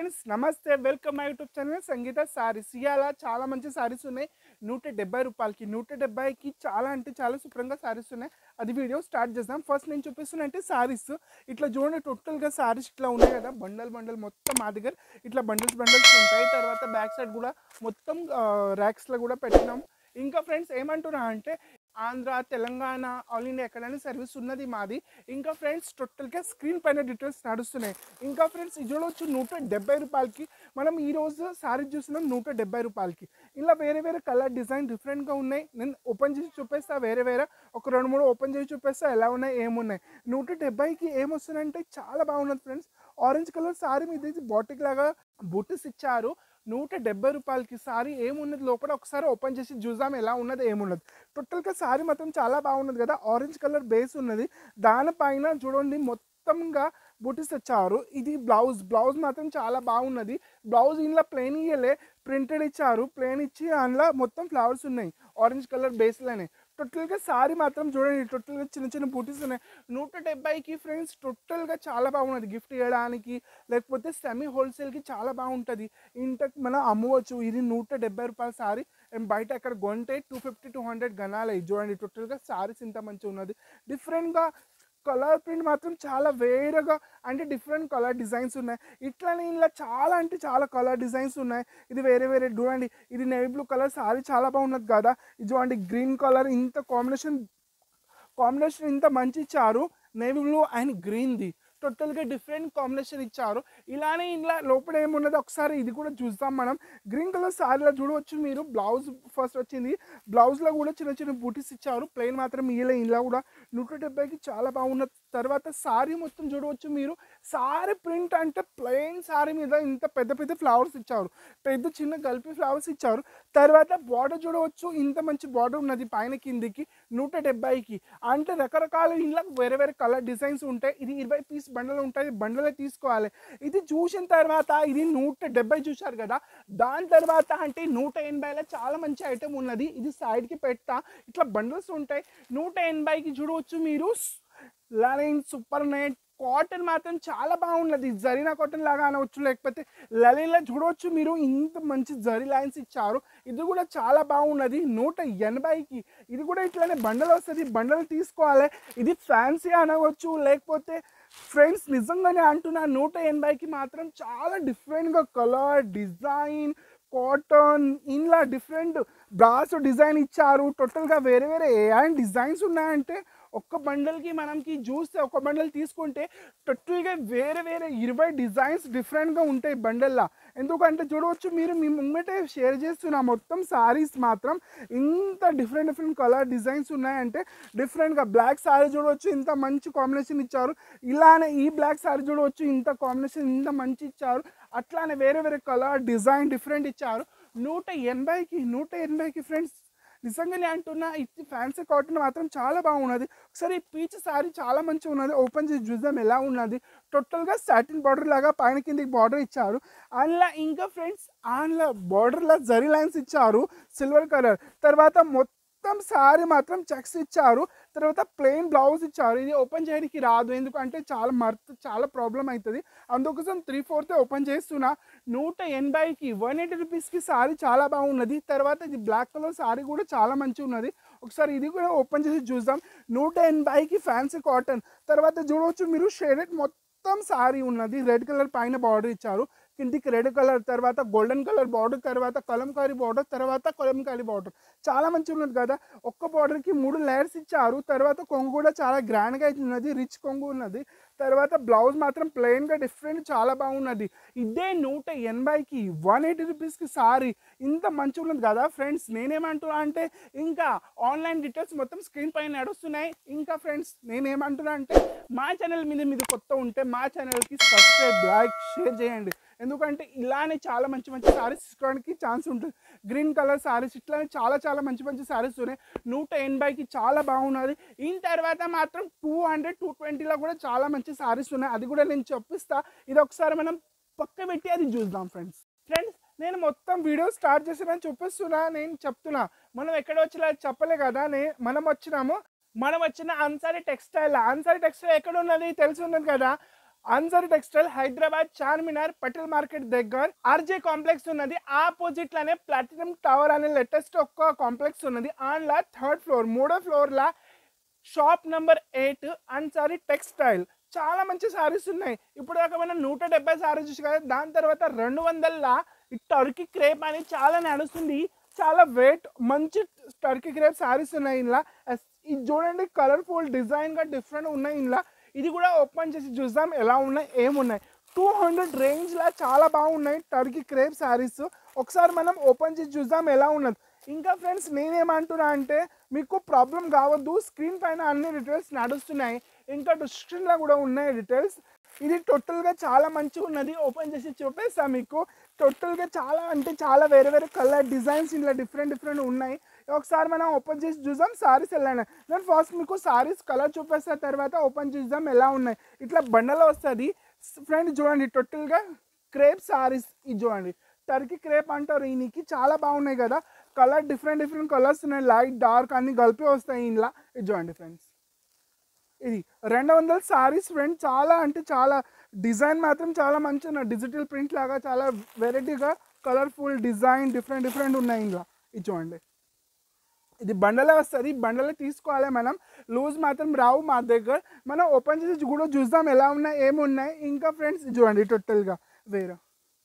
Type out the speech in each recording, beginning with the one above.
friends నమస్తే welcome my YouTube channel Sangeeta saris ఇవాళ చాలా మంచి సారీస్ ఉన్నాయి నూట డెబ్బై రూపాయలకి నూట డెబ్బైకి చాలా అంటే చాలా శుభ్రంగా సారీస్ ఉన్నాయి అది వీడియో స్టార్ట్ చేద్దాం ఫస్ట్ నేను చూపిస్తున్నా అంటే సారీస్ ఇట్లా చూడండి టోటల్గా సారీస్ ఇట్లా ఉన్నాయి కదా బండల్ బండల్ మొత్తం మా దగ్గర ఇట్లా బండల్స్ బండల్స్ ఉంటాయి తర్వాత బ్యాక్ సైడ్ కూడా మొత్తం ర్యాక్స్లో కూడా పెట్టినాం ఇంకా ఫ్రెండ్స్ ఏమంటున్నా అంటే ఆంధ్ర తెలంగాణ ఆల్ ఇండియా ఎక్కడైనా సర్వీస్ ఉన్నది మాది ఇంకా ఫ్రెండ్స్ టోటల్గా స్క్రీన్ పైన డీటెయిల్స్ నడుస్తున్నాయి ఇంకా ఫ్రెండ్స్ ఇది చూడవచ్చు నూట డెబ్బై రూపాయలకి మనం ఈ రోజు సారీ చూస్తున్నాం నూట డెబ్బై రూపాయలకి ఇలా వేరే వేరే కలర్ డిజైన్ డిఫరెంట్గా ఉన్నాయి నేను ఓపెన్ చేసి చూపిస్తా వేరే వేరే ఒక రెండు మూడు ఓపెన్ చేసి చూపిస్తా ఎలా ఉన్నాయి ఏమున్నాయి నూట డెబ్బైకి ఏమొస్తున్నాయంటే చాలా బాగున్నది ఫ్రెండ్స్ ఆరెంజ్ కలర్ సారీ మీద బాటిక్ లాగా బుట్టిస్ ఇచ్చారు నూట డెబ్బై రూపాయలకి సారీ ఏమున్నది లోపల ఒకసారి ఓపెన్ చేసి చూద్దాం ఎలా ఉన్నది ఏమున్నది టోటల్గా సారీ మాత్రం చాలా బాగున్నది కదా ఆరెంజ్ కలర్ బేస్ ఉన్నది దానిపైన చూడండి మొత్తంగా బుటీస్ తెచ్చారు ఇది బ్లౌజ్ బ్లౌజ్ మాత్రం చాలా బాగున్నది బ్లౌజ్ ఇంట్లో ప్లెయిన్ ఇయ్యలే ప్రింటెడ్ ఇచ్చారు ప్లెయిన్ ఇచ్చి అందులో మొత్తం ఫ్లవర్స్ ఉన్నాయి ఆరెంజ్ కలర్ బేస్లోనే టోటల్గా సారీ మాత్రం చూడండి టోటల్గా చిన్న చిన్న బూటీస్ ఉన్నాయి నూట డెబ్బైకి ఫ్రెండ్స్ టోటల్గా చాలా బాగున్నది గిఫ్ట్ ఇవ్వడానికి లేకపోతే సెమీ హోల్సేల్కి చాలా బాగుంటుంది ఇంతకు మనం అమ్మవచ్చు ఇది నూట డెబ్బై రూపాయల సారీ బయట అక్కడ కొంటే టూ ఫిఫ్టీ టూ హండ్రెడ్ గనాలి చూడండి టోటల్గా సారీస్ ఇంత మంచిగా ఉన్నది డిఫరెంట్గా కలర్ ప్రింట్ మాత్రం చాలా వేరేగా అంటే డిఫరెంట్ కలర్ డిజైన్స్ ఉన్నాయి ఇట్లానే ఇలా చాలా అంటే చాలా కలర్ డిజైన్స్ ఉన్నాయి ఇది వేరే వేరే చూడండి ఇది నేవీ బ్లూ కలర్ సారీ చాలా బాగున్నది కదా ఇది చూడండి గ్రీన్ కలర్ ఇంత కాంబినేషన్ కాంబినేషన్ ఇంత మంచి ఇచ్చారు నేవీ బ్లూ అండ్ గ్రీన్ది టోటల్గా డిఫరెంట్ కాంబినేషన్ ఇచ్చారు ఇలానే ఇలా లోపల ఏమున్నదో ఒకసారి ఇది కూడా చూద్దాం మనం గ్రీన్ కలర్ సారీలో చూడవచ్చు మీరు బ్లౌజ్ ఫస్ట్ వచ్చింది బ్లౌజ్లో కూడా చిన్న చిన్న బూటీస్ ఇచ్చారు ప్లెయిన్ మాత్రం ఇయలే ఇలా కూడా నూట డెబ్బైకి చాలా బాగున్నది తర్వాత సారీ మొత్తం చూడవచ్చు మీరు సారీ ప్రింట్ అంటే ప్లెయిన్ సారీ మీద ఇంత పెద్ద పెద్ద ఫ్లవర్స్ ఇచ్చారు పెద్ద చిన్న గల్పి ఫ్లవర్స్ ఇచ్చారు తర్వాత బార్డర్ చూడవచ్చు ఇంత మంచి బార్డర్ ఉన్నది పైన కిందికి నూట డెబ్బైకి అంటే రకరకాల ఇంట్లో వేరే వేరే కలర్ డిజైన్స్ ఉంటాయి ఇది ఇరవై పీస్ బండలు ఉంటాయి బండలే తీసుకోవాలి ఇది చూసిన తర్వాత ఇది నూట డెబ్బై చూశారు కదా దాని తర్వాత అంటే నూట ఎనభైలో చాలా మంచి ఐటెం ఉన్నది ఇది సైడ్కి పెడతా ఇట్లా బండల్స్ ఉంటాయి నూట ఎనభైకి చూడవచ్చు మీరు లలైన్ సూపర్ నెట్ కాటన్ మాత్రం చాలా బాగున్నది జరీనా కాటన్ లాగా అనవచ్చు లేకపోతే లలిన్లో చూడవచ్చు మీరు ఇంత మంచి జరీ లైన్స్ ఇచ్చారు ఇది కూడా చాలా బాగున్నది నూట ఎనభైకి ఇది కూడా ఇట్లానే బండలు వస్తుంది బండలు తీసుకోవాలి ఇది ఫ్యాన్సీ అనవచ్చు లేకపోతే ఫ్రెండ్స్ నిజంగానే అంటున్నా నూట ఎనభైకి మాత్రం చాలా డిఫరెంట్గా కలర్ డిజైన్ కాటన్ ఇలా డిఫరెంట్ బ్రాస్ డిజైన్ ఇచ్చారు టోటల్గా వేరే వేరే ఏ అండ్ డిజైన్స్ ఉన్నాయంటే ఒక్క బండల్కి మనకి చూస్తే ఒక బండల్ తీసుకుంటే టోటల్గా వేరే వేరే ఇరవై డిజైన్స్ డిఫరెంట్గా ఉంటాయి బండల్లా ఎందుకంటే చూడవచ్చు మీరు మీ ముంగటే షేర్ చేస్తున్న మొత్తం సారీస్ మాత్రం ఇంత డిఫరెంట్ డిఫరెంట్ కలర్ డిజైన్స్ ఉన్నాయంటే డిఫరెంట్గా బ్లాక్ సారీ చూడవచ్చు ఇంత మంచి కాంబినేషన్ ఇచ్చారు ఇలానే ఈ బ్లాక్ సారీ చూడవచ్చు ఇంత కాంబినేషన్ ఇంత మంచి ఇచ్చారు అట్లానే వేరే వేరే కలర్ డిజైన్ డిఫరెంట్ ఇచ్చారు నూట ఎనభైకి నూట ఎనభైకి ఫ్రెండ్స్ నిజంగానే అంటున్నా ఇది ఫ్యాన్సీ కాటన్ మాత్రం చాలా బాగున్నది ఒకసారి ఈ పీచ్ సారీ చాలా మంచిగా ఉన్నది ఓపెన్ చేసి చూద్దాం ఎలా ఉన్నది టోటల్గా సాటిన్ బార్డర్ లాగా పైన కిందికి బార్డర్ ఇచ్చారు అందులో ఇంకా ఫ్రెండ్స్ అందులో బార్డర్లో జరీ లైన్స్ ఇచ్చారు సిల్వర్ కలర్ తర్వాత మొత్తం సారీ మాత్రం చెక్స్ ఇచ్చారు తర్వాత ప్లెయిన్ బ్లౌజ్ ఇచ్చారు ఇది ఓపెన్ చేయడానికి రాదు ఎందుకంటే చాలా మర్త్ చాలా ప్రాబ్లం అవుతుంది అందుకోసం త్రీ ఫోర్త్ ఓపెన్ చేస్తున్నా నూట ఎనభైకి వన్ ఎయిటీ రూపీస్కి సారీ చాలా బాగున్నది తర్వాత ఇది బ్లాక్ కలర్ సారీ కూడా చాలా మంచిగా ఉన్నది ఒకసారి ఇది కూడా ఓపెన్ చేసి చూద్దాం నూట ఎనభైకి ఫ్యాన్సీ కాటన్ తర్వాత చూడవచ్చు మీరు షేడెడ్ మొత్తం సారీ ఉన్నది రెడ్ కలర్ పైన బార్డర్ ఇచ్చారు కిందికి రెడ్ కలర్ తర్వాత గోల్డెన్ కలర్ బార్డర్ తర్వాత కలంకారీ బార్డర్ తర్వాత కలంకారీ బార్డర్ చాలా మంచిగా ఉన్నది కదా ఒక్క బార్డర్కి మూడు లేయర్స్ ఇచ్చారు తర్వాత కొంగు కూడా చాలా గ్రాండ్గా అయితే ఉన్నది రిచ్ కొంగు ఉన్నది తర్వాత బ్లౌజ్ మాత్రం ప్లెయిన్గా డిఫరెంట్ చాలా బాగున్నది ఇదే నూట ఎనభైకి వన్ ఎయిటీ రూపీస్కి సారీ ఇంత మంచిగా ఉన్నది కదా ఫ్రెండ్స్ నేనేమంటున్నా అంటే ఇంకా ఆన్లైన్ డీటెయిల్స్ మొత్తం స్క్రీన్ పైన నడుస్తున్నాయి ఇంకా ఫ్రెండ్స్ నేనేమంటున్నా అంటే మా ఛానల్ మీద మీద కొత్త ఉంటే మా ఛానల్కి సబ్స్క్రైబ్ లైక్ షేర్ చేయండి ఎందుకంటే ఇలానే చాలా మంచి మంచి సారీస్ తీసుకోవడానికి ఛాన్స్ ఉంటుంది గ్రీన్ కలర్ సారీస్ ఇట్లానే చాలా చాలా మంచి మంచి సారీస్ ఉన్నాయి నూట ఎనభైకి చాలా బాగున్నది ఇన్ తర్వాత మాత్రం టూ హండ్రెడ్ టూ ట్వంటీలో కూడా చాలా మంచి సారీస్ ఉన్నాయి అది కూడా నేను చెప్పిస్తా ఇది ఒకసారి మనం పక్క పెట్టి అది చూద్దాం ఫ్రెండ్స్ ఫ్రెండ్స్ నేను మొత్తం వీడియో స్టార్ట్ చేసిన చూపిస్తున్నా నేను చెప్తున్నా మనం ఎక్కడ వచ్చినా చెప్పలే కదా నే మనం వచ్చినాము మనం వచ్చిన అన్సారీ టెక్స్టైల్ అన్సారీ టెక్స్టైల్ ఎక్కడ ఉన్నది తెలిసి ఉన్నది కదా అన్సర్ టెక్స్టైల్ హైదరాబాద్ చార్మినార్ పటేల్ మార్కెట్ దగ్గర ఆర్జే కాంప్లెక్స్ ఉన్నది ఆపోజిట్ లోనే ప్లాటినం టవర్ అనే లేటెస్ట్ ఒక్క కాంప్లెక్స్ ఉన్నది ఆన్లా థర్డ్ ఫ్లోర్ మూడో ఫ్లోర్ లా shop number eight Ansari textile చాలా మంచి సారీస్ ఉన్నాయి ఇప్పుడు దాకా మనం నూట డెబ్బై సారీస్ చూసి కదా దాని తర్వాత రెండు వందల ఈ టర్కీ క్రేప్ అని చాలా నడుస్తుంది చాలా వెయిట్ మంచి టర్కీ క్రేప్ సారీస్ ఉన్నాయి ఇందులో అస్- ఇది చూడండి కలర్ఫుల్ డిజైన్గా డిఫరెంట్ ఉన్నాయి ఇందులో ఇది కూడా ఓపెన్ చేసి చూద్దాం ఎలా ఉన్నాయి ఏమున్నాయి టూ హండ్రెడ్ రేంజ్లో చాలా బాగున్నాయి టర్కీ క్రేప్ శారీస్ ఒకసారి మనం ఓపెన్ చేసి చూద్దాం ఎలా ఉన్నది ఇంకా ఫ్రెండ్స్ నేనేమంటున్నా అంటే మీకు ప్రాబ్లం కావద్దు స్క్రీన్ పైన అన్ని డీటెయిల్స్ నడుస్తున్నాయి ఇంకా డిస్క్రిప్షన్లో కూడా ఉన్నాయి డీటెయిల్స్ ఇది టోటల్గా చాలా మంచిగా ఉన్నది ఓపెన్ చేసి చూపేస్తా మీకు టోటల్గా చాలా అంటే చాలా వేరే వేరే కలర్ డిజైన్స్ ఇలా డిఫరెంట్ డిఫరెంట్ ఉన్నాయి ఒకసారి మనం ఓపెన్ చేసి చూద్దాం సారీస్ ఎలా ఉన్నాయి నేను ఫస్ట్ మీకు సారీస్ కలర్ చూపేస్తా తర్వాత ఓపెన్ చూద్దాం ఎలా ఉన్నాయి ఇట్లా బండలో వస్తుంది ఫ్రెండ్ చూడండి టోటల్గా క్రేప్ సారీస్ ఇది చూడండి టర్కీ క్రేప్ అంటారు ఈయనకి చాలా బాగున్నాయి కదా కలర్ డిఫరెంట్ డిఫరెంట్ కలర్స్ ఉన్నాయి లైట్ డార్క్ అన్ని కలిపి వస్తాయి ఇంట్లో ఇది చూడండి ఫ్రెండ్స్ ఇది రెండు వందల సారీస్ ఫ్రెండ్ చాలా అంటే చాలా డిజైన్ మాత్రం చాలా మంచిగా ఉన్నాయి డిజిటల్ ప్రింట్ లాగా చాలా వెరైటీగా కలర్ఫుల్ డిజైన్ డిఫరెంట్ డిఫరెంట్ ఉన్నాయి ఇందులో ఇది చూడండి ఇది బండలే వస్తుంది బండలే తీసుకోవాలి మనం లూజ్ మాత్రం రావు మా దగ్గర మనం ఓపెన్ చేసి కూడా చూద్దాం ఎలా ఉన్నాయి ఏమి ఉన్నాయి ఇంకా ఫ్రెండ్స్ ఇది చూడండి టోటల్గా వేరే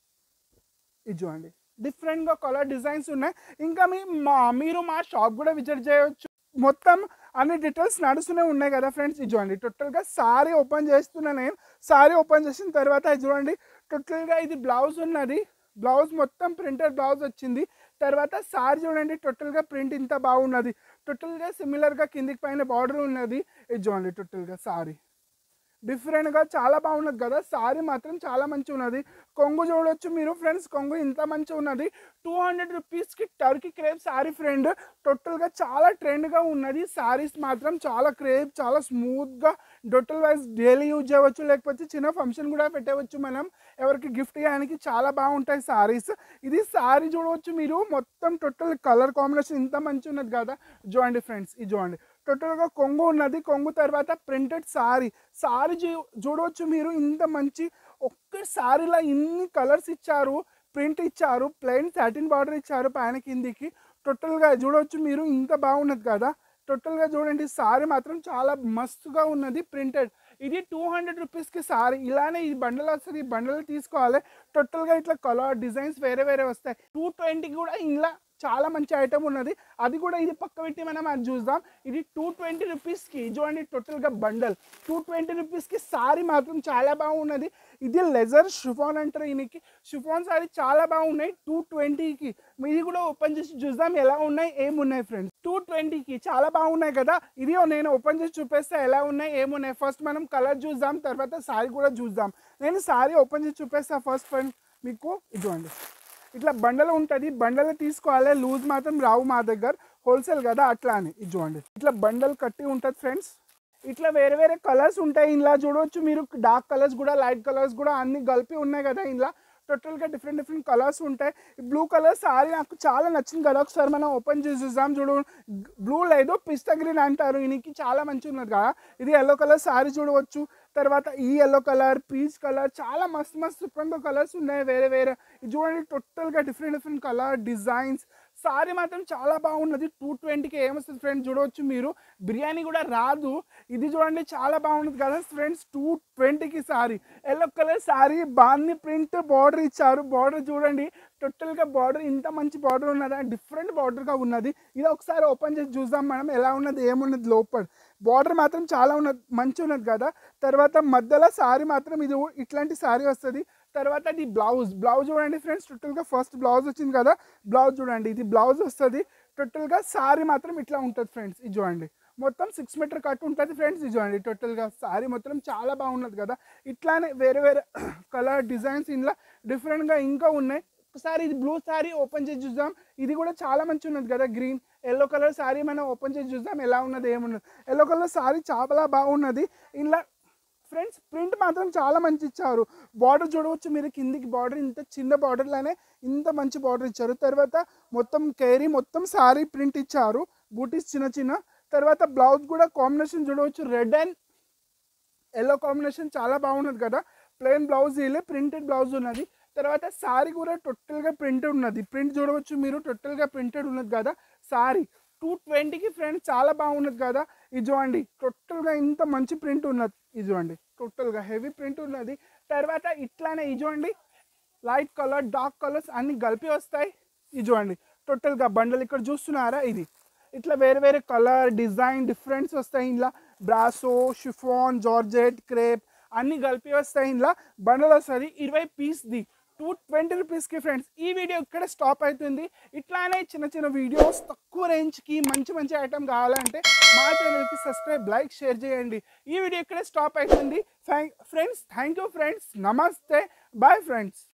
ఇది చూడండి డిఫరెంట్గా కలర్ డిజైన్స్ ఉన్నాయి ఇంకా మీ మా మీరు మా షాప్ కూడా విజిట్ చేయవచ్చు మొత్తం అన్ని డీటెయిల్స్ నడుస్తూనే ఉన్నాయి కదా ఫ్రెండ్స్ ఇది చూడండి టోటల్గా సారీ ఓపెన్ చేస్తున్నా నేను సారీ ఓపెన్ చేసిన తర్వాత ఇది చూడండి టోటల్గా ఇది బ్లౌజ్ ఉన్నది బ్లౌజ్ మొత్తం ప్రింటెడ్ బ్లౌజ్ వచ్చింది తర్వాత సారీ చూడండి టోటల్గా ప్రింట్ ఇంత బాగున్నది టోటల్గా సిమిలర్గా కిందికి పైన బార్డర్ ఉన్నది ఇది చూడండి టోటల్గా సారీ డిఫరెంట్గా చాలా బాగున్నది కదా సారీ మాత్రం చాలా మంచిగా ఉన్నది కొంగు చూడొచ్చు మీరు ఫ్రెండ్స్ కొంగు ఇంత మంచిగా ఉన్నది టూ హండ్రెడ్ రూపీస్కి టర్కీ క్రేప్ సారీ ఫ్రెండ్ టోటల్గా చాలా ట్రెండ్గా ఉన్నది సారీస్ మాత్రం చాలా క్రేప్ చాలా స్మూత్గా టోటల్ వైజ్ డైలీ యూజ్ చేయవచ్చు లేకపోతే చిన్న ఫంక్షన్ కూడా పెట్టవచ్చు మనం ఎవరికి గిఫ్ట్ చేయడానికి చాలా బాగుంటాయి సారీస్ ఇది సారీ చూడవచ్చు మీరు మొత్తం టోటల్ కలర్ కాంబినేషన్ ఇంత మంచిగా ఉన్నది కదా చూడండి ఫ్రెండ్స్ ఇది చూడండి టోటల్గా కొంగు ఉన్నది కొంగు తర్వాత ప్రింటెడ్ సారీ సారీ చూ- చూడవచ్చు మీరు ఇంత మంచి ఒక్క సారీలో ఇన్ని కలర్స్ ఇచ్చారు ప్రింట్ ఇచ్చారు ప్లెయిన్ సాటిన్ బార్డర్ ఇచ్చారు పైన కిందికి టోటల్గా చూడవచ్చు మీరు ఇంత బాగున్నది కదా టోటల్గా చూడండి సారీ మాత్రం చాలా మస్తుగా ఉన్నది ప్రింటెడ్ ఇది టూ హండ్రెడ్ రూపీస్కి సారీ ఇలానే ఈ బండల్ వస్తుంది ఈ బండల్ తీసుకోవాలి టోటల్గా ఇట్లా కలర్ డిజైన్స్ వేరే వేరే వస్తాయి టూ ట్వంటీకి కూడా ఇలా చాలా మంచి ఐటమ్ ఉన్నది అది కూడా ఇది పక్క పెట్టి మనం అది చూద్దాం ఇది టూ ట్వంటీ రూపీస్కి చూడండి టోటల్గా బండల్ టూ ట్వంటీ రూపీస్కి సారీ మాత్రం చాలా బాగున్నది ఇది లెజర్ షిఫాన్ అంటారు ఈయనకి షిఫాన్ సారీ చాలా బాగున్నాయి టూ ట్వంటీకి ఇది కూడా ఓపెన్ చేసి చూద్దాం ఎలా ఉన్నాయి ఏమున్నాయి ఫ్రెండ్స్ టూ ట్వంటీకి చాలా బాగున్నాయి కదా ఇది నేను ఓపెన్ చేసి చూపిస్తే ఎలా ఉన్నాయి ఏమున్నాయి ఫస్ట్ మనం కలర్ చూద్దాం తర్వాత సారీ కూడా చూద్దాం నేను సారీ ఓపెన్ చేసి చూపిస్తా ఫస్ట్ ఫ్రెండ్ మీకు ఇదిగోండి ఇట్లా బండలు ఉంటుంది బండలు తీసుకోవాలి లూజ్ మాత్రం రావు మా దగ్గర హోల్సేల్ కదా అట్లా అని ఇది చూడండి ఇట్లా బండలు కట్టి ఉంటుంది ఫ్రెండ్స్ ఇట్లా వేరే వేరే కలర్స్ ఉంటాయి ఇందులో చూడవచ్చు మీరు డార్క్ కలర్స్ కూడా లైట్ కలర్స్ కూడా అన్ని కలిపి ఉన్నాయి కదా ఇందులో టోటల్గా డిఫరెంట్ డిఫరెంట్ కలర్స్ ఉంటాయి బ్లూ కలర్ సారీ నాకు చాలా నచ్చింది కదా ఒకసారి మనం ఓపెన్ చేసి చూద్దాం చూడు బ్లూ లేదు పిస్తా గ్రీన్ అంటారు ఈయనకి చాలా మంచిగా ఉన్నది కదా ఇది ఎల్లో కలర్ సారీ చూడవచ్చు తర్వాత ఈ ఎల్లో కలర్ పీచ్ కలర్ చాలా మస్తు మస్తు సూపర్గా కలర్స్ ఉన్నాయి వేరే వేరే ఇది చూడండి టోటల్గా different different colour designs sari మాత్రం చాలా బాగున్నది టూ ట్వంటీకి ఏమొస్తుంది ఫ్రెండ్స్ చూడవచ్చు మీరు బిర్యానీ కూడా రాదు ఇది చూడండి చాలా బాగున్నది కదా ఫ్రెండ్స్ టూ ట్వంటీకి సారీ ఎల్లో కలర్ సారీ బాన్ని ప్రింట్ బార్డర్ ఇచ్చారు బార్డర్ చూడండి టోటల్గా బార్డర్ ఇంత మంచి బార్డర్ ఉన్నది డిఫరెంట్ బార్డర్గా ఉన్నది ఇది ఒకసారి ఓపెన్ చేసి చూద్దాం మనం ఎలా ఉన్నది ఏమున్నది లోపల బార్డర్ మాత్రం చాలా ఉన్నది మంచి ఉన్నది కదా తర్వాత మధ్యలో సారీ మాత్రం ఇది ఇట్లాంటి సారీ వస్తుంది తర్వాత ఇది బ్లౌజ్ బ్లౌజ్ చూడండి ఫ్రెండ్స్ టోటల్గా ఫస్ట్ బ్లౌజ్ వచ్చింది కదా బ్లౌజ్ చూడండి ఇది బ్లౌజ్ వస్తుంది టోటల్గా సారీ మాత్రం ఇట్లా ఉంటుంది ఫ్రెండ్స్ ఇది చూడండి మొత్తం సిక్స్ మీటర్ కట్ ఉంటుంది ఫ్రెండ్స్ ఇది చూడండి టోటల్గా సారీ మొత్తం చాలా బాగున్నది కదా ఇట్లానే వేరే వేరే కలర్ డిజైన్స్ ఇందులో డిఫరెంట్గా ఇంకా ఉన్నాయి ఒకసారి ఇది బ్లూ సారీ ఓపెన్ చేసి చూద్దాం ఇది కూడా చాలా మంచి ఉన్నది కదా గ్రీన్ ఎల్లో కలర్ సారీ మనం ఓపెన్ చేసి చూద్దాం ఎలా ఉన్నది ఏమున్నది ఎల్లో కలర్ సారీ చాలా బాగున్నది ఇలా ఫ్రెండ్స్ ప్రింట్ మాత్రం చాలా మంచి ఇచ్చారు బార్డర్ చూడవచ్చు మీరు కిందికి బార్డర్ ఇంత చిన్న బార్డర్లోనే ఇంత మంచి బార్డర్ ఇచ్చారు తర్వాత మొత్తం కేరీ మొత్తం సారీ ప్రింట్ ఇచ్చారు బూటీస్ చిన్న చిన్న తర్వాత బ్లౌజ్ కూడా కాంబినేషన్ చూడవచ్చు రెడ్ అండ్ ఎల్లో కాంబినేషన్ చాలా బాగున్నది కదా ప్లెయిన్ బ్లౌజ్ ఇలే ప్రింటెడ్ బ్లౌజ్ ఉన్నది తర్వాత సారీ కూడా టోటల్గా ప్రింటెడ్ ఉన్నది ప్రింట్ చూడవచ్చు మీరు టోటల్గా ప్రింటెడ్ ఉన్నది కదా సారీ టూ ట్వంటీకి ఫ్రెండ్స్ చాలా బాగున్నది కదా ఇది చూడండి టోటల్గా ఇంత మంచి ప్రింట్ ఉన్నది ఇది చూడండి టోటల్గా హెవీ ప్రింట్ ఉన్నది తర్వాత ఇట్లానే ఇది చూడండి లైట్ కలర్ డార్క్ కలర్స్ అన్ని కలిపి వస్తాయి ఇది చూడండి టోటల్గా బండల్ ఇక్కడ చూస్తున్నారా ఇది ఇట్లా వేరే వేరే కలర్ డిజైన్ డిఫరెంట్స్ వస్తాయి ఇంట్లో బ్రాసో షిఫాన్ జార్జెట్ క్రేప్ అన్ని కలిపి వస్తాయి ఇంట్లో బండల్ వస్తుంది ఇరవై పీస్ది టూ ట్వంటీ రూపీస్కి ఫ్రెండ్స్ ఈ వీడియో ఇక్కడ స్టాప్ అవుతుంది ఇట్లానే చిన్న చిన్న వీడియోస్ తక్కువ రేంజ్కి మంచి మంచి ఐటమ్ కావాలంటే మా ఛానల్కి సబ్స్క్రైబ్ లైక్ షేర్ చేయండి ఈ వీడియో ఇక్కడ స్టాప్ అవుతుంది ఫ్రెండ్స్ థ్యాంక్ యూ ఫ్రెండ్స్ నమస్తే బాయ్ ఫ్రెండ్స్